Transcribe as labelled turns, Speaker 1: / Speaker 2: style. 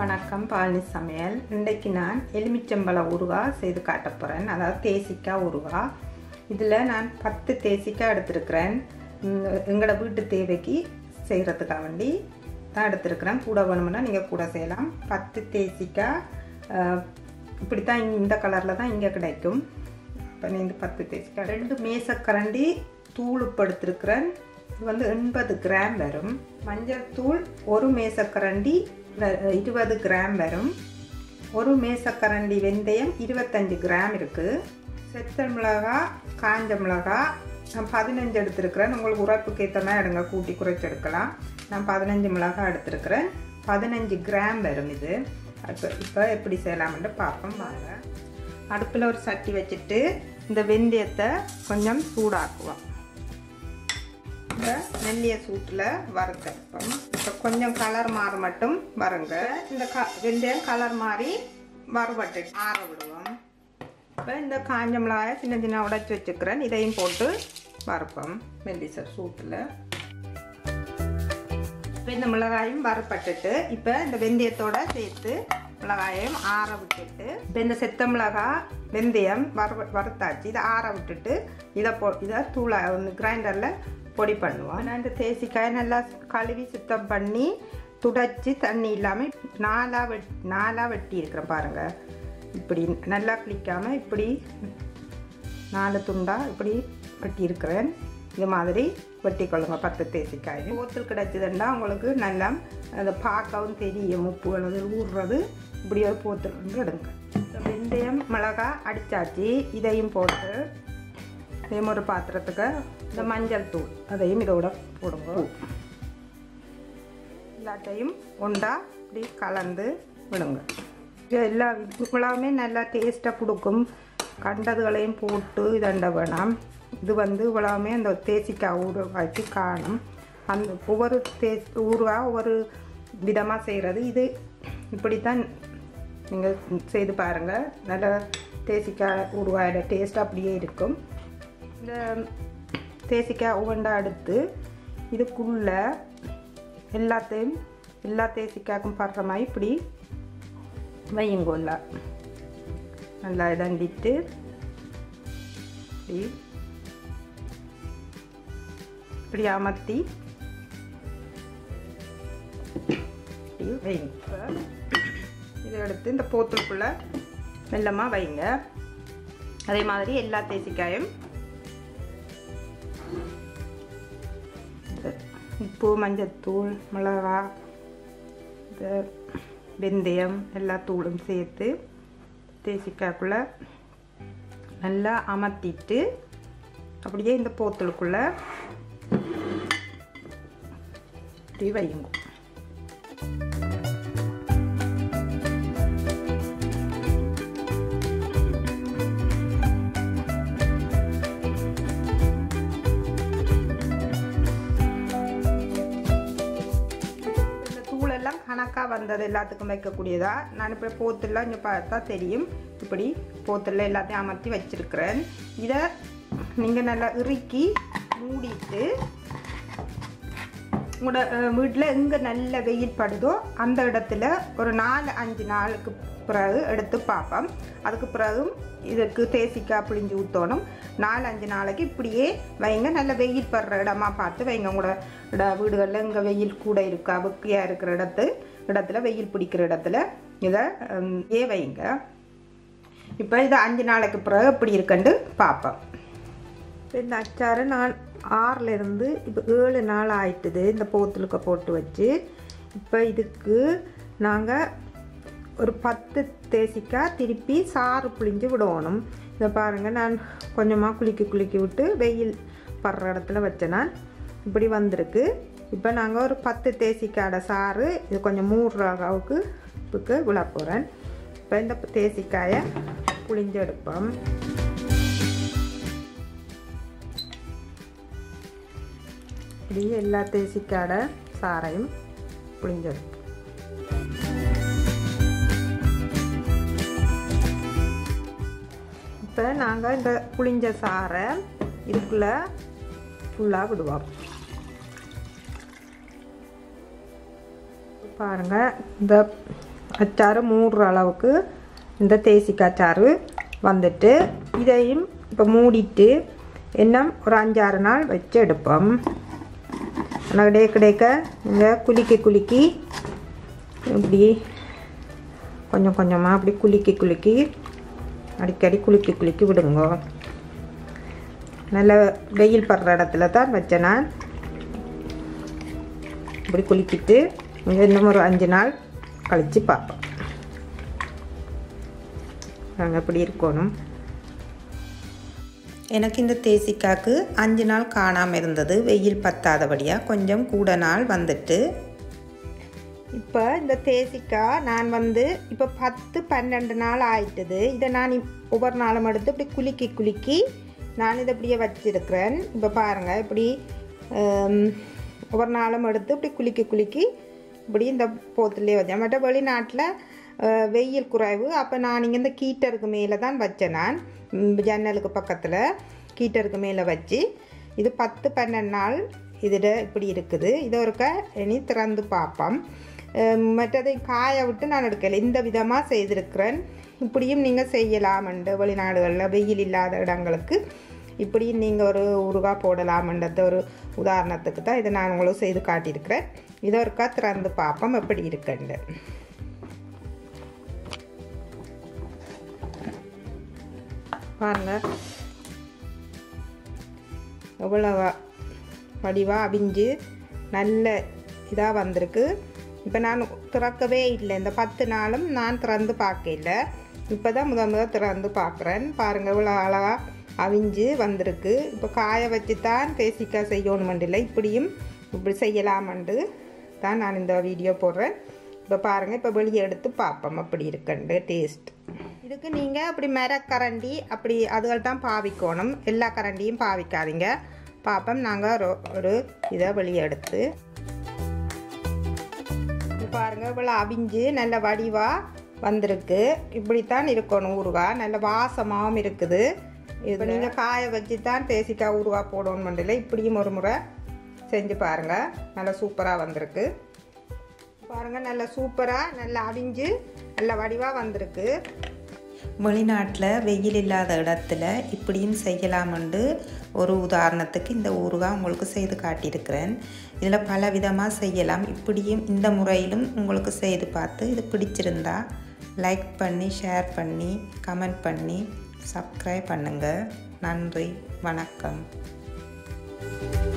Speaker 1: வணக்கம் பழனி சமையல் இன்றைக்கு நான் எலுமிச்சம்பழ ஊறுகாய் செய்து காட்ட போகிறேன் அதாவது தேசிக்காய் ஊறுகாய் இதில் நான் பத்து தேசிக்காய் எடுத்திருக்கிறேன் உம், எங்களோட வீட்டு தேவைக்கு செய்கிறதுக்காக வேண்டி தான் எடுத்திருக்கிறேன் கூட வேணும்னா நீங்கள் கூட செய்யலாம் பத்து தேசிக்காய் அஹ், இப்படி தான் இந்த கலரில் தான் இங்கே கிடைக்கும் இப்போ நீங்கள் பத்து தேசிக்காய் ரெண்டு மேசக்கரண்டி தூள் உப்பு எடுத்திருக்கிறேன் இது வந்து எண்பது கிராம் வரும் மஞ்சள் தூள் ஒரு மேசக்கரண்டி வ- இருபது கிராம் வரும் ஒரு மேசக்கரண்டி வெந்தயம் இருபத்தஞ்சு கிராம் இருக்குது செத்தல் மிளகா காஞ்ச மிளகா நான் பதினஞ்சு எடுத்திருக்கிறேன் உங்களுக்கு உரைப்புக்கு ஏற்ற மாதிரி எடுங்க கூட்டி குறைச்சி எடுக்கலாம் நான் பதினஞ்சு மிளகா எடுத்திருக்கிறேன் பதினஞ்சு கிராம் வரும் இது இப்போ இப்போ எப்படி செய்யலாம்னு பார்ப்போம் வாங்க அடுப்பில் ஒரு சட்டி வச்சுட்டு இந்த வெந்தயத்தை கொஞ்சம் சூடாக்குவோம் இந்த நெல்லிய சூட்டில் வறுத்தெடுப்போம் இப்போ கொஞ்சம் கலர் மாற மட்டும் வருங்க இந்த க வெந்தயம் கலர் மாறி வறுபட்டு ஆற விடுவோம் இப்போ இந்த காஞ்ச மிளகாயை சின்ன சின்ன உடைச்சி வச்சுக்கிறேன் இதையும் போட்டு வறுப்போம் மெல்லிசர் சூட்டில் இப்போ இந்த மிளகாயும் வறுப்பட்டுட்டு இப்போ இந்த வெந்தயத்தோட சேர்த்து மிளகாயையும் ஆற விட்டுட்டு இப்போ இந்த செத்த மிளகாய் வெந்தயம் வறு வறுத்தாச்சு இதை ஆற விட்டுட்டு இதை போ இதை தூளை வந்து கிரைண்டரில் பொடி பண்ணுவோம் நான் இந்த தேசிக்காயை நல்லா கழுவி சுத்தம் பண்ணி துடைச்சி தண்ணி இல்லாமல் நாலாக வெட் நாலாக வெட்டி இருக்கிறேன் பாருங்கள் இப்படி நல்லா கிளிக்காமல் இப்படி நாலு துண்டா இப்படி வெட்டி இருக்கிறேன் இது மாதிரி வெட்டி கொள்ளுங்க பத்து தேசிக்காய் போத்தல் கிடைச்சதுன்னா உங்களுக்கு நல்லா அதை பார்க்கவும் தெரியும் உப்பு அல்லது ஊறுறது இப்படி ஒரு போத்தல் வந்து எடுங்க இப்ப வெந்தயம் மிளகா அடிச்சாச்சு இதையும் போட்டு இதையும் ஒரு பாத்திரத்துக்கு இந்த மஞ்சள் தூள் அதையும் இதோட போடுங்க எல்லாத்தையும் ஒண்டா இப்படி கலந்து விடுங்க இது எல்லா இவ்வளவுமே நல்லா டேஸ்ட்டாக கொடுக்கும் கண்டதுகளையும் போட்டு இதண்ட வேணாம் இது வந்து இவ்வளவுமே அந்த தேசிக்காய் ஊறுகாய்க்கு காணும் அந்த ஒவ்வொரு தேஸ் ஊறுகாய் ஒவ்வொரு விதமாக செய்கிறது இது இப்படித்தான் நீங்கள் செய்து பாருங்கள் நல்ல தேசிக்காய் ஊறுகாயோட டேஸ்ட் அப்படியே இருக்கும் இந்த தேசிக்காய் உவண்டா எடுத்து இதுக்குள்ளே எல்லாத்தையும் எல்லா தேசிக்காய்க்கும் படுற மாதிரி இப்படி வையுங்கோல்ல நல்லா இதண்டிட்டு இப்படி இப்படி அமர்த்தி இப்படி வைங்க இப்ப இதை எடுத்து இந்த போத்தலுக்குள்ளே மெல்லமாக வைங்க அதே மாதிரி எல்லா தேசிக்காயும் இந்த உப்பு மஞ்சத்தூள் மிளகா இந்த வெந்தயம் எல்லா தூளும் சேர்த்து தேசிக்காய்க்குள்ளே நல்லா அமர்த்திட்டு அப்படியே இந்த போத்தலுக்குள்ளே இப்படி வையுங்க இந்த தூளெல்லாம் கணக்காக வந்தது எல்லாத்துக்கும் வைக்கக்கூடியதா நான் இப்போ போத்தெல்லாம் இங்கே பார்த்தா தெரியும் இப்படி போத்தெல்லாம் எல்லாத்தையும் அமர்த்தி வச்சிருக்கிறேன் இதை நீங்கள் நல்லா இறுக்கி மூடிட்டு உங்களோட வீட்டில் எங்கே நல்ல வெயில் படுதோ அந்த இடத்துல ஒரு நாலு அஞ்சு நாளுக்கு பிறகு எடுத்து பார்ப்போம் அதுக்கு பிறகு இதுக்கு தேசிக்காய் பிழிஞ்சு ஊற்றணும் நாலு அஞ்சு நாளைக்கு இப்படியே வைங்க நல்ல வெயில் படுற இடமா பார்த்து வைங்க உங்களோட இட வீடுகளில் இங்கே வெயில் கூட இருக்கா வெக்கையாக இருக்கிற இடத்து இடத்துல வெயில் பிடிக்கிற இடத்துல இதை ஹம், ஏ வைங்க இப்போ இதை அஞ்சு நாளைக்கு பிறகு இப்படி இருக்குன்னு பார்ப்போம் இப்போ இந்த அச்சாரை நான் ஆறிலிருந்து இப்போ ஏழு நாள் ஆயிட்டுது இந்த போத்தலுக்க போட்டு வச்சு இப்போ இதுக்கு நாங்கள் ஒரு பத்து தேசிக்காய் திருப்பி சாறு புழிஞ்சு விடணும் இதை பாருங்கள் நான் கொஞ்சமாக குலுக்கி குலுக்கி விட்டு வெயில் படுற இடத்துல வச்சேன் நான் இப்படி வந்திருக்கு இப்போ நாங்கள் ஒரு பத்து தேசிக்காயோட சாறு இது கொஞ்சம் மூடுற அளவுக்கு இதுக்கு விழ போகிறேன் இப்போ இந்த தேசிக்காயை புழிஞ்சு எடுப்போம் இப்படி எல்லா தேசிக்காட சாரையும் புளிஞ்செடுப்போம் இப்போ நாங்கள் இந்த புளிஞ்ச சாறை இதுக்குள்ளே ஃபுல்லாக விடுவோம் பாருங்கள் இந்த அச்சாறு மூடுற அளவுக்கு இந்த தேசிக்காய் சாறு வந்துட்டு இதையும் இப்போ மூடிட்டு இன்னும் ஒரு அஞ்சாறு நாள் வச்சு எடுப்போம் ஆனால் கிடைக்க கிடைக்க இந்த குலுக்கி குலுக்கி இப்படி கொஞ்சம் கொஞ்சமாக அப்படி குலுக்கி குலுக்கி அடிக்கடி குலுக்கி குலுக்கி விடுங்க நல்ல வெயில் படுற இடத்துல தான் வச்சேன் நான் இப்படி குலுக்கிட்டு இன்னும் ஒரு அஞ்சு நாள் கழித்து பார்ப்போம் நாங்கள் இப்படி இருக்கணும் எனக்கு இந்த தேசிக்காக்கு அஞ்சு நாள் காணாமல் இருந்தது வெயில் பத்தாதபடியாக கொஞ்சம் கூட நாள் வந்துட்டு இப்போ இந்த தேசிக்காய் நான் வந்து இப்போ பத்து பன்னெண்டு நாள் ஆயிட்டுது இதை நான் ஒவ்வொரு நாளும் எடுத்து இப்படி குலுக்கி குலுக்கி நான் இதை இப்படியே வச்சிருக்கிறேன் இப்போ பாருங்கள் இப்படி ஒவ்வொரு நாளும் எடுத்து இப்படி குலுக்கி குலுக்கி இப்படி இந்த போத்துலேயே வச்சேன் மற்ற வெளிநாட்டில் வெயில் குறைவு அப்போ நான் இங்கே இந்த கீட்டருக்கு மேலே தான் வச்சேன் நான் ஜன்னலுக்கு பக்கத்தில் கீட்டருக்கு மேலே வச்சு இது பத்து பன்னெண்டு நாள் இதில் இப்படி இருக்குது இதை ஒருக்க இனி திறந்து பார்ப்போம் மற்றதை காய விட்டு நான் எடுக்கலை இந்த விதமாக செய்திருக்கிறேன் இப்படியும் நீங்கள் செய்யலாமண்டு வெளிநாடுகளில் வெயில் இல்லாத இடங்களுக்கு இப்படியும் நீங்கள் ஒரு உருவாக போடலாமன்றத ஒரு உதாரணத்துக்கு தான் இதை நான் உங்களுக்கு செய்து காட்டியிருக்கிறேன் இதை ஒருக்கா திறந்து பார்ப்போம் எப்படி இருக்குண்டு பாருங்க எவ்வளோ வடிவாக அவிஞ்சு நல்ல இதாக வந்திருக்கு இப்போ நான் திறக்கவே இல்லை இந்த பத்து நாளும் நான் திறந்து பார்க்கல இப்போ தான் முத முத திறந்து பார்க்குறேன் பாருங்கள் இவ்வளோ அழகாக அவிஞ்சு வந்திருக்கு இப்போ காய வச்சு தான் தேசிக்காய் செய்யணுமெண்டில்லை இப்படியும் இப்படி செய்யலாமண்டு தான் நான் இந்த வீடியோ போடுறேன் இப்போ பாருங்கள் இப்போ வெளியே எடுத்து பார்ப்போம் அப்படி இருக்குண்டு டேஸ்ட் இதுக்கு நீங்கள் அப்படி மரக்கரண்டி அப்படி அதுகள் தான் பாவிக்கணும் எல்லா கரண்டியும் பாவிக்காதீங்க பார்ப்போம் நாங்கள் ஒரு ஒரு இதை வெளியே எடுத்து பாருங்கள் இவ்வளோ அவிஞ்சு நல்ல வடிவாக வந்திருக்கு இப்படித்தான் இருக்கணும் ஊறுகாய் நல்ல வாசமாகவும் இருக்குது இப்போ நீங்கள் காய வச்சு தான் தேசிக்காய் ஊறுகாய் போடணும் மண்டியில் இப்படியும் ஒரு முறை செஞ்சு பாருங்கள் நல்லா சூப்பராக வந்திருக்கு பாருங்கள் நல்லா சூப்பராக நல்லா அவிஞ்சு நல்ல வடிவாக வந்திருக்கு வெளிநாட்டில் வெயில் இல்லாத இடத்துல இப்படியும் செய்யலாமென்று ஒரு உதாரணத்துக்கு இந்த ஊறுகாய் உங்களுக்கு செய்து காட்டியிருக்கிறேன் இதில் பல விதமாக செய்யலாம் இப்படியும் இந்த முறையிலும் உங்களுக்கு செய்து பார்த்து இது பிடிச்சிருந்தா லைக் பண்ணி ஷேர் பண்ணி கமெண்ட் பண்ணி சப்ஸ்கிரைப் பண்ணுங்கள் நன்றி வணக்கம்